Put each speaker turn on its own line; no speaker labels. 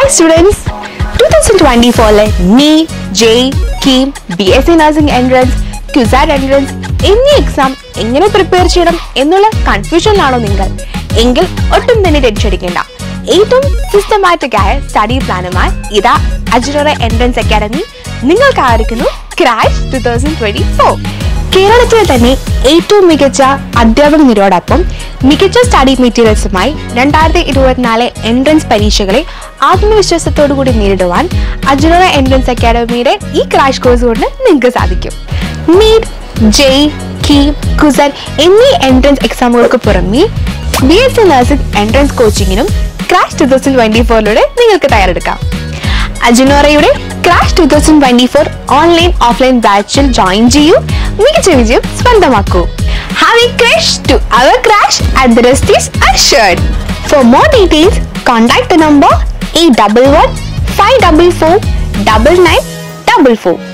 hi students two thousand twenty ഫോറിലെ NEET JEE KEAM B S C nursing entrance CUSAT entrance എന്നീ exam എങ്ങനെ prepare ചെയ്യണം എന്നുള്ള കൺഫ്യൂഷനിലാണോ നിങ്ങൾ എങ്കിൽ ഒട്ടും തന്നെ ടെൻഷൻ അടിക്കേണ്ട ഏറ്റവും സിസ്റ്റമാറ്റിക് ആയ സ്റ്റഡി പ്ലാനുമായി ഇതാ അജിറോറ എൻട്രൻസ് അക്കാഡമി നിങ്ങൾക്ക് ആയിരിക്കുന്നു crash two thousand twenty four കേരളത്തിലെ തന്നെ ഏറ്റവും മികച്ച അധ്യാപക നിരോടൊപ്പം മികച്ച സ്റ്റഡി മെറ്റീരിയൽസുമായി രണ്ടായിരത്തി ഇരുപത്തിനാല് എൻട്രൻസ് പരീക്ഷകളെ ആത്മവിശ്വാസത്തോടു കൂടി നേരിടുവാൻ അജുറ എൻട്രൻസ് അക്കാഡമിയുടെ ഈ ക്രാഷ് കോഴ്സ് കൊണ്ട് നിങ്ങൾക്ക് സാധിക്കും നീറ്റ് ജെയ് കീം കുസൻ എന്നീ എൻട്രൻസ് എക്സാമുകൾക്ക് പുറമെ B S C nursing entrance കോച്ചിങ്ങിനും ക്രാഷ് ടു തൗസൻഡ് ട്വന്റി ഫോറിലൂടെ നിങ്ങൾക്ക് തയ്യാറെടുക്കാം അജിനോറയുടെ crash two thousand twenty four online offline ബാച്ചിൽ ജോയിൻ ചെയ്യൂ മികച്ച വിജയം സ്വന്തമാക്കൂ have a crash to our crash at the rest is assured for more details contact the number eight double one five double four double nine double four